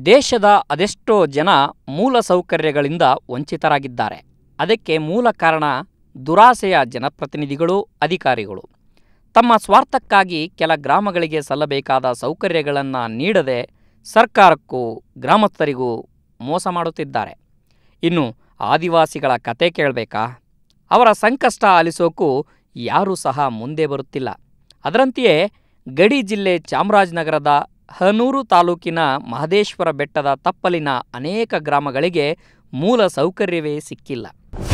ದೇಶದ ಅದೆಷ್ಟೋ ಜನ ಮೂಲ ಸೌಕರ್ಯಗಳಿಂದ ವಂಚಿತರಾಗಿದ್ದಾರೆ ಅದಕ್ಕೆ ಮೂಲ ಕಾರಣ ದುರಾಸೆಯ ಜನಪ್ರತಿನಿಧಿಗಳು ಅಧಿಕಾರಿಗಳು ತಮ್ಮ ಸ್ವಾರ್ಥಕ್ಕಾಗಿ ಕೆಲ ಗ್ರಾಮಗಳಿಗೆ ಸಲ್ಲಬೇಕಾದ ಸೌಕರ್ಯಗಳನ್ನು ನೀಡದೆ ಸರ್ಕಾರಕ್ಕೂ ಗ್ರಾಮಸ್ಥರಿಗೂ ಮೋಸ ಮಾಡುತ್ತಿದ್ದಾರೆ ಇನ್ನು ಆದಿವಾಸಿಗಳ ಕತೆ ಕೇಳಬೇಕಾ ಅವರ ಸಂಕಷ್ಟ ಆಲಿಸೋಕ್ಕೂ ಯಾರೂ ಸಹ ಮುಂದೆ ಬರುತ್ತಿಲ್ಲ ಅದರಂತೆಯೇ ಗಡಿ ಜಿಲ್ಲೆ ಚಾಮರಾಜನಗರದ ಹನೂರು ತಾಲೂಕಿನ ಮಹದೇಶ್ವರ ಬೆಟ್ಟದ ತಪ್ಪಲಿನ ಅನೇಕ ಗ್ರಾಮಗಳಿಗೆ ಮೂಲ ಸೌಕರ್ಯವೇ ಸಿಕ್ಕಿಲ್ಲ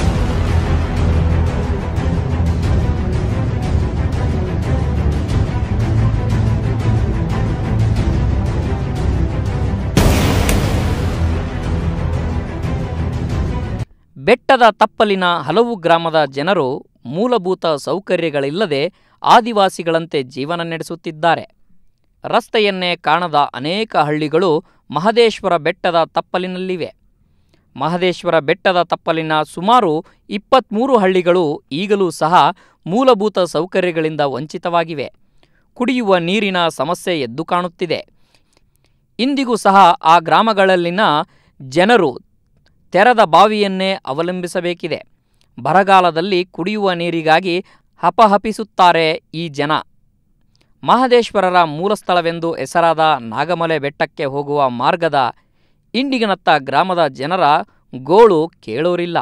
ಬೆಟ್ಟದ ತಪ್ಪಲಿನ ಹಲವು ಗ್ರಾಮದ ಜನರು ಮೂಲಭೂತ ಸೌಕರ್ಯಗಳಿಲ್ಲದೆ ಆದಿವಾಸಿಗಳಂತೆ ಜೀವನ ನಡೆಸುತ್ತಿದ್ದಾರೆ ರಸ್ತೆಯನ್ನೇ ಕಾಣದ ಅನೇಕ ಹಳ್ಳಿಗಳು ಮಹದೇಶ್ವರ ಬೆಟ್ಟದ ತಪ್ಪಲಿನಲ್ಲಿವೆ ಮಹದೇಶ್ವರ ಬೆಟ್ಟದ ತಪ್ಪಲಿನ ಸುಮಾರು ಇಪ್ಪತ್ತ್ಮೂರು ಹಳ್ಳಿಗಳು ಈಗಲೂ ಸಹ ಮೂಲಭೂತ ಸೌಕರ್ಯಗಳಿಂದ ವಂಚಿತವಾಗಿವೆ ಕುಡಿಯುವ ನೀರಿನ ಸಮಸ್ಯೆ ಎದ್ದು ಕಾಣುತ್ತಿದೆ ಇಂದಿಗೂ ಸಹ ಆ ಗ್ರಾಮಗಳಲ್ಲಿನ ಜನರು ತೆರೆದ ಬಾವಿಯನ್ನೇ ಅವಲಂಬಿಸಬೇಕಿದೆ ಬರಗಾಲದಲ್ಲಿ ಕುಡಿಯುವ ನೀರಿಗಾಗಿ ಹಪಹಪಿಸುತ್ತಾರೆ ಈ ಜನ ಮಹದೇಶ್ವರರ ಮೂಲಸ್ಥಳವೆಂದು ಹೆಸರಾದ ನಾಗಮಲೆ ಬೆಟ್ಟಕ್ಕೆ ಹೋಗುವ ಮಾರ್ಗದ ಇಂಡಿಗನತ್ತ ಗ್ರಾಮದ ಜನರ ಗೋಳು ಕೇಳೋರಿಲ್ಲ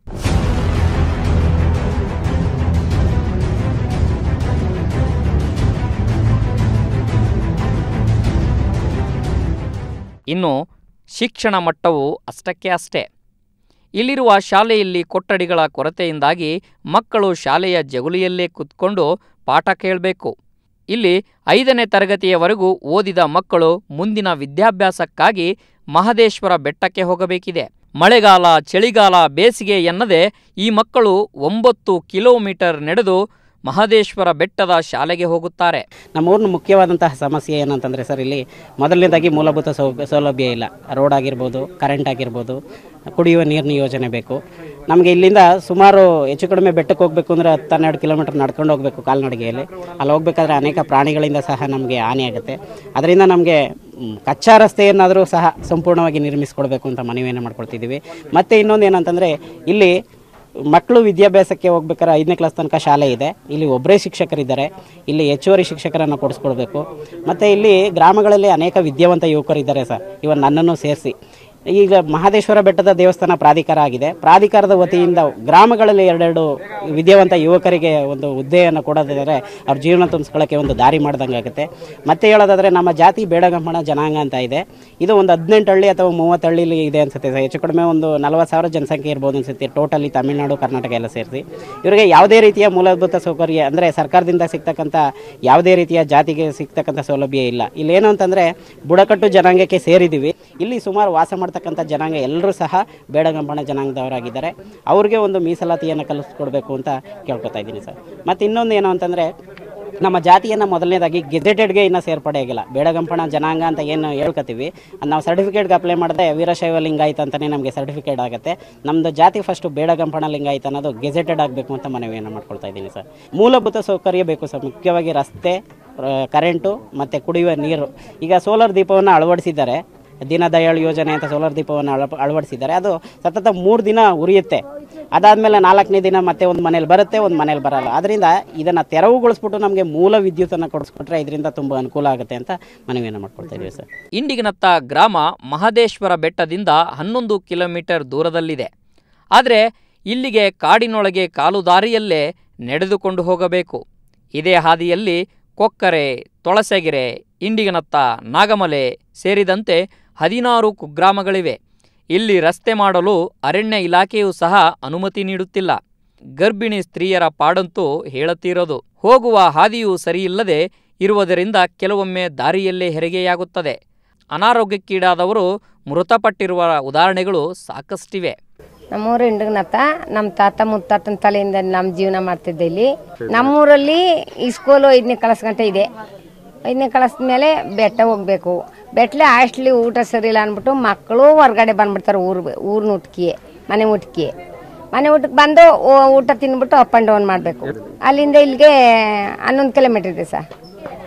ಇನ್ನು ಶಿಕ್ಷಣ ಮಟ್ಟವು ಅಷ್ಟಕ್ಕೆ ಅಷ್ಟೇ ಇಲ್ಲಿರುವ ಶಾಲೆಯಲ್ಲಿ ಕೊಠಡಿಗಳ ಕೊರತೆಯಿಂದಾಗಿ ಮಕ್ಕಳು ಶಾಲೆಯ ಜಗುಲಿಯಲ್ಲೇ ಕುತ್ಕೊಂಡು ಪಾಠ ಕೇಳಬೇಕು ಇಲ್ಲಿ ಐದನೇ ತರಗತಿಯವರೆಗೂ ಓದಿದ ಮಕ್ಕಳು ಮುಂದಿನ ವಿದ್ಯಾಭ್ಯಾಸಕ್ಕಾಗಿ ಮಹದೇಶ್ವರ ಬೆಟ್ಟಕ್ಕೆ ಹೋಗಬೇಕಿದೆ ಮಳೆಗಾಲ ಚಳಿಗಾಲ ಬೇಸಿಗೆ ಎನ್ನದೆ ಈ ಮಕ್ಕಳು ಒಂಬತ್ತು ಕಿಲೋಮೀಟರ್ ನಡೆದು ಮಹದೇಶ್ವರ ಬೆಟ್ಟದ ಶಾಲೆಗೆ ಹೋಗುತ್ತಾರೆ ನಮ್ಮೂರಿನ ಮುಖ್ಯವಾದಂತಹ ಸಮಸ್ಯೆ ಏನಂತಂದರೆ ಸರ್ ಇಲ್ಲಿ ಮೊದಲನೇದಾಗಿ ಮೂಲಭೂತ ಸೌ ಸೌಲಭ್ಯ ಇಲ್ಲ ರೋಡ್ ಆಗಿರ್ಬೋದು ಕರೆಂಟ್ ಆಗಿರ್ಬೋದು ಕುಡಿಯುವ ನೀರಿನ ಯೋಜನೆ ಬೇಕು ನಮಗೆ ಇಲ್ಲಿಂದ ಸುಮಾರು ಹೆಚ್ಚು ಕಡಿಮೆ ಬೆಟ್ಟಕ್ಕೆ ಹೋಗಬೇಕು ಅಂದರೆ ಹತ್ತು ಹನ್ನೆರಡು ಕಿಲೋಮೀಟರ್ ನಡ್ಕೊಂಡು ಹೋಗಬೇಕು ಕಾಲ್ನಡಿಗೆಯಲ್ಲಿ ಅಲ್ಲಿ ಹೋಗ್ಬೇಕಾದ್ರೆ ಅನೇಕ ಪ್ರಾಣಿಗಳಿಂದ ಸಹ ನಮಗೆ ಹಾನಿಯಾಗುತ್ತೆ ಅದರಿಂದ ನಮಗೆ ಮ್, ಕಚ್ಚಾ ರಸ್ತೆಯನ್ನಾದರೂ ಸಹ ಸಂಪೂರ್ಣವಾಗಿ ನಿರ್ಮಿಸ್ಕೊಡ್ಬೇಕು ಅಂತ ಮನವಿಯನ್ನು ಮಾಡ್ಕೊಳ್ತಿದ್ದೀವಿ ಮತ್ತು ಇನ್ನೊಂದು ಏನಂತಂದರೆ ಇಲ್ಲಿ ಮಕ್ಕಳು ವಿದ್ಯಾಭ್ಯಾಸಕ್ಕೆ ಹೋಗ್ಬೇಕಾದ್ರೆ ಐದನೇ ಕ್ಲಾಸ್ ತನಕ ಶಾಲೆ ಇದೆ ಇಲ್ಲಿ ಒಬ್ಬರೇ ಶಿಕ್ಷಕರಿದ್ದಾರೆ ಇಲ್ಲಿ ಹೆಚ್ಚುವರಿ ಶಿಕ್ಷಕರನ್ನು ಕೊಡಿಸ್ಕೊಡ್ಬೇಕು ಮತ್ತು ಇಲ್ಲಿ ಗ್ರಾಮಗಳಲ್ಲಿ ಅನೇಕ ವಿದ್ಯಾವಂತ ಯುವಕರಿದ್ದಾರೆ ಸರ್ ಇವನ್ ನನ್ನನ್ನು ಸೇರಿಸಿ ಈಗ ಮಹದೇಶ್ವರ ಬೆಟ್ಟದ ದೇವಸ್ಥಾನ ಪ್ರಾಧಿಕಾರ ಆಗಿದೆ ಪ್ರಾಧಿಕಾರದ ವತಿಯಿಂದ ಗ್ರಾಮಗಳಲ್ಲಿ ಎರಡೆರಡು ವಿದ್ಯಾವಂತ ಯುವಕರಿಗೆ ಒಂದು ಹುದ್ದೆಯನ್ನು ಕೊಡೋದಾದರೆ ಅವ್ರ ಜೀವನ ತುಂಬಿಸ್ಕೊಳ್ಳೋಕ್ಕೆ ಒಂದು ದಾರಿ ಮಾಡ್ದಂಗೆ ಆಗುತ್ತೆ ಮತ್ತೆ ಹೇಳೋದಾದರೆ ನಮ್ಮ ಜಾತಿ ಬೇಡಗಂಪಣ ಜನಾಂಗ ಅಂತ ಇದೆ ಇದು ಒಂದು ಹದಿನೆಂಟು ಹಳ್ಳಿ ಅಥವಾ ಮೂವತ್ತು ಹಳ್ಳಿಲಿ ಇದೆ ಅನ್ಸುತ್ತೆ ಸರ್ ಹೆಚ್ಚು ಕಡಿಮೆ ಒಂದು ನಲವತ್ತು ಸಾವಿರ ಜನಸಂಖ್ಯೆ ಇರ್ಬೋದು ಅನ್ಸುತ್ತೆ ಟೋಟಲಿ ತಮಿಳುನಾಡು ಕರ್ನಾಟಕ ಎಲ್ಲ ಸೇರಿಸಿ ಇವರಿಗೆ ಯಾವುದೇ ರೀತಿಯ ಮೂಲಭೂತ ಸೌಕರ್ಯ ಅಂದರೆ ಸರ್ಕಾರದಿಂದ ಸಿಗ್ತಕ್ಕಂಥ ಯಾವುದೇ ರೀತಿಯ ಜಾತಿಗೆ ಸಿಗ್ತಕ್ಕಂಥ ಸೌಲಭ್ಯ ಇಲ್ಲ ಇಲ್ಲೇನು ಅಂತಂದರೆ ಬುಡಕಟ್ಟು ಜನಾಂಗಕ್ಕೆ ಸೇರಿದ್ದೀವಿ ಇಲ್ಲಿ ಸುಮಾರು ವಾಸ ಮಾಡ್ತಕ್ಕಂಥ ಜನಾಂಗ ಎಲ್ಲರೂ ಸಹ ಬೇಡಗಂಪಣ ಜನಾಂಗದವರಾಗಿದ್ದಾರೆ ಅವ್ರಿಗೆ ಒಂದು ಮೀಸಲಾತಿಯನ್ನು ಕಲಿಸ್ಕೊಡ್ಬೇಕು ಅಂತ ಕೇಳ್ಕೊತಾ ಇದ್ದೀನಿ ಸರ್ ಮತ್ತು ಇನ್ನೊಂದು ಏನು ಅಂತಂದರೆ ನಮ್ಮ ಜಾತಿಯನ್ನು ಮೊದಲನೇದಾಗಿ ಗೆಜೆಟೆಡ್ಗೆ ಇನ್ನೂ ಸೇರ್ಪಡೆ ಆಗಿಲ್ಲ ಬೇಡಗಂಪಣ ಜನಾಂಗ ಅಂತ ಏನು ಹೇಳ್ಕೊತೀವಿ ಅದ್ ನಾವು ಸರ್ಟಿಫಿಕೇಟ್ಗೆ ಅಪ್ಲೈ ಮಾಡಿದ್ರೆ ವೀರಶೈವ ಲಿಂಗಾಯತ ಅಂತಲೇ ನಮಗೆ ಸರ್ಟಿಫಿಕೇಟ್ ಆಗುತ್ತೆ ನಮ್ಮದು ಜಾತಿ ಫಸ್ಟು ಬೇಡಗಂಪಣ ಲಿಂಗಾಯತ ಅನ್ನೋದು ಗೆಜೆಟೆಡ್ ಆಗಬೇಕು ಅಂತ ಮನವಿಯನ್ನು ಮಾಡ್ಕೊಳ್ತಾ ಇದ್ದೀನಿ ಸರ್ ಮೂಲಭೂತ ಸೌಕರ್ಯ ಬೇಕು ಸರ್ ಮುಖ್ಯವಾಗಿ ರಸ್ತೆ ಆ, ಕರೆಂಟು ಮತ್ತು ಕುಡಿಯುವ ನೀರು ಈಗ ಸೋಲಾರ್ ದೀಪವನ್ನು ಅಳವಡಿಸಿದ್ದಾರೆ ದೀನದಯಾಳ್ ಯೋಜನೆ ಅಂತ ಸೋಲಾರ್ ದೀಪವನ್ನು ಅಳ ಅಳವಡಿಸಿದ್ದಾರೆ ಅದು ಸತತ ಮೂರು ದಿನ ಉರಿಯುತ್ತೆ ಅದಾದಮೇಲೆ ನಾಲ್ಕನೇ ದಿನ ಮತ್ತೆ ಒಂದು ಮನೇಲಿ ಬರುತ್ತೆ ಒಂದು ಮನೇಲಿ ಬರಲ್ಲ ಅದರಿಂದ ಇದನ್ನು ತೆರವುಗೊಳಿಸ್ಬಿಟ್ಟು ನಮಗೆ ಮೂಲ ವಿದ್ಯುತ್ತನ್ನು ಕೊಡಿಸ್ಕೊಟ್ರೆ ಇದರಿಂದ ತುಂಬ ಅನುಕೂಲ ಆಗುತ್ತೆ ಅಂತ ಮನವಿಯನ್ನು ಮಾಡ್ಕೊಳ್ತಾ ಇದ್ದೀವಿ ಸರ್ ಇಂಡಿಗನತ್ತ ಗ್ರಾಮ ಮಹದೇಶ್ವರ ಬೆಟ್ಟದಿಂದ ಹನ್ನೊಂದು ಕಿಲೋಮೀಟರ್ ದೂರದಲ್ಲಿದೆ ಆದರೆ ಇಲ್ಲಿಗೆ ಕಾಡಿನೊಳಗೆ ಕಾಲುದಾರಿಯಲ್ಲೇ ನಡೆದುಕೊಂಡು ಹೋಗಬೇಕು ಇದೇ ಹಾದಿಯಲ್ಲಿ ಕೊಕ್ಕರೆ ತೊಳಸೆಗೆರೆ ಇಂಡಿಗನತ್ತ ನಾಗಮಲೆ ಸೇರಿದಂತೆ ಹದಿನಾರು ಕುಗ್ರಾಮಗಳಿವೆ ಇಲ್ಲಿ ರಸ್ತೆ ಮಾಡಲು ಅರಣ್ಯ ಇಲಾಖೆಯೂ ಸಹ ಅನುಮತಿ ನೀಡುತ್ತಿಲ್ಲ ಗರ್ಭಿಣಿ ಸ್ತ್ರೀಯರ ಪಾಡಂತೂ ಹೇಳುತ್ತಿರೋದು ಹೋಗುವ ಹಾದಿಯೂ ಸರಿಯಿಲ್ಲದೆ ಇರುವುದರಿಂದ ಕೆಲವೊಮ್ಮೆ ದಾರಿಯಲ್ಲೇ ಹೆರಿಗೆಯಾಗುತ್ತದೆ ಅನಾರೋಗ್ಯಕ್ಕೀಡಾದವರು ಮೃತಪಟ್ಟಿರುವ ಉದಾಹರಣೆಗಳು ಸಾಕಷ್ಟಿವೆ ನಮ್ಮೂರು ಇಂಡಗನತ್ತ ನಮ್ಮ ತಾತ ಮುತ್ತಾತನ ತಲೆಯಿಂದ ನಮ್ಮ ಜೀವನ ಮಾಡ್ತಿದ್ದೆ ಇಲ್ಲಿ ನಮ್ಮೂರಲ್ಲಿ ಈ ಸ್ಕೂಲು ಐದನೇ ಕ್ಲಾಸ್ ಗಂಟೆ ಇದೆ ಐದನೇ ಕ್ಲಾಸ್ ಮೇಲೆ ಬೆಟ್ಟ ಹೋಗ್ಬೇಕು ಬೆಟ್ಲೆ ಹಾಸ್ಟ್ಲಿ ಊಟ ಸರಿಯಿಲ್ಲ ಅಂದ್ಬಿಟ್ಟು ಮಕ್ಕಳು ಹೊರ್ಗಡೆ ಬಂದ್ಬಿಡ್ತಾರೆ ಊರು ಊರಿನ ಊಟಕ್ಕೆ ಮನೆ ಊಟಕ್ಕೆ ಮನೆ ಊಟಕ್ಕೆ ಬಂದು ಊ- ಊಟ ತಿಂದ್ಬಿಟ್ಟು ಅಪ್ ಆ್ಯಂಡ್ ಡೌನ್ ಮಾಡಬೇಕು ಅಲ್ಲಿಂದ ಇಲ್ಲಿಗೆ ಹನ್ನೊಂದು ಕಿಲೋಮೀಟ್ರ್ ಇದೆ ಸರ್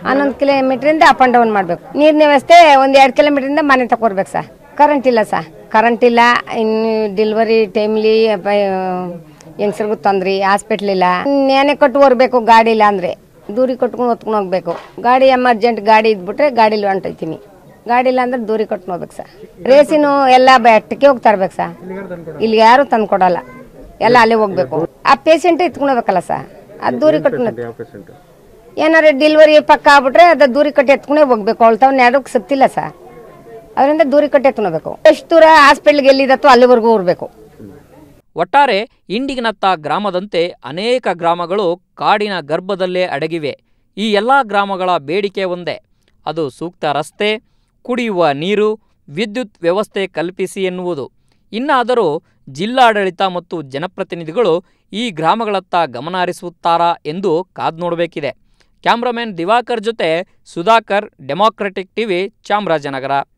ಹನ್ನೊಂದು ಕಿಲೋಮೀಟ್ರಿಂದ ಅಪ್ ಆ್ಯಂಡ್ ಡೌನ್ ಮಾಡಬೇಕು ನೀರಿನ ವ್ಯವಸ್ಥೆ ಒಂದು ಎರಡು ಕಿಲೋಮೀಟ್ರಿಂದ ಮನೆ ತಗೊರ್ಬೇಕು ಸರ್ ಕರೆಂಟ್ ಇಲ್ಲ ಸರ್ ಕರೆಂಟ್ ಇಲ್ಲ ಇನ್ನು ಡೆಲಿವರಿ ಟೈಮ್ಲಿ ಹೆಂಗಸ್ರಿಗೂ ತೊಂದ್ರೆ ಹಾಸ್ಪಿಟ್ಲ್ ಇಲ್ಲ ನೇನೆ ಕೊಟ್ಟು ಹೊರ್ಬೇಕು ಗಾಡಿ ಇಲ್ಲ ಅಂದರೆ ದೂರಿ ಕೊಟ್ಕೊಂಡು ಹೊತ್ಕೊಂಡು ಹೋಗ್ಬೇಕು ಗಾಡಿ ಎಮರ್ಜೆಂಟ್ ಗಾಡಿ ಇದ್ಬಿಟ್ರೆ ಗಾಡೀಲಿ ಹೊಂಟೈತೀನಿ ಗಾಡಿ ಇಲ್ಲ ಅಂದ್ರೆ ದೂರಿ ಕೊಟ್ಟು ಹೋಗ್ಬೇಕು ಸರ್ ರೇಸಿನು ಎಲ್ಲ ಬೆಟ್ಟಕ್ಕೆ ಹೋಗಿ ತರ್ಬೇಕು ಸರ್ ಇಲ್ಲಿ ಯಾರು ತಂದು ಕೊಡಲ್ಲ ಎಲ್ಲ ಅಲ್ಲೇ ಹೋಗ್ಬೇಕು ಆ ಪೇಷಂಟ್ ಎತ್ಕೊಂಡು ಹೋಗ್ಬೇಕಲ್ಲ ಸರ್ ಅದು ದೂರಿ ಕೊಟ್ಟು ಏನಾರು ಡೆಲಿವರಿ ಪಕ್ಕ ಆಗ್ಬಿಟ್ರೆ ಅದು ದೂರಿ ಕಟ್ಟಿ ಎತ್ಕೊಂಡೇ ಹೋಗ್ಬೇಕು ಅವಳು ನೆಡಕ್ಕೆ ಸತ್ತಿಲ್ಲ ಸರ್ ಅದರಿಂದ ದೂರಿ ಕಟ್ಟಿ ಎತ್ಕೊಂಡು ಹೋಗ್ಬೇಕು ಎಷ್ಟು ದೂರ ಹಾಸ್ಪಿಟ್ಲ್ಗೆ ಎಲ್ಲಿದತ್ತೋ ಅಲ್ಲಿವರೆಗೂ ಹೋಗ್ಬೇಕು ಒಟ್ಟಾರೆ ಇಂಡಿಗನತ್ತ ಗ್ರಾಮದಂತೆ ಅನೇಕ ಗ್ರಾಮಗಳು ಕಾಡಿನ ಗರ್ಭದಲ್ಲೇ ಅಡಗಿವೆ ಈ ಎಲ್ಲ ಗ್ರಾಮಗಳ ಬೇಡಿಕೆ ಒಂದೇ ಅದು ಸೂಕ್ತ ರಸ್ತೆ ಕುಡಿಯುವ ನೀರು ವಿದ್ಯುತ್ ವ್ಯವಸ್ಥೆ ಕಲ್ಪಿಸಿ ಎನ್ನುವುದು ಇನ್ನಾದರೂ ಜಿಲ್ಲಾಡಳಿತ ಮತ್ತು ಜನಪ್ರತಿನಿಧಿಗಳು ಈ ಗ್ರಾಮಗಳತ್ತ ಗಮನ ಹರಿಸುತ್ತಾರಾ ಎಂದು ಕಾದ್ ನೋಡಬೇಕಿದೆ ಕ್ಯಾಮ್ರಾಮನ್ ದಿವಾಕರ್ ಜೊತೆ ಸುಧಾಕರ್ ಡೆಮಾಕ್ರೆಟಿಕ್ ಟಿವಿ ಚಾಮರಾಜನಗರ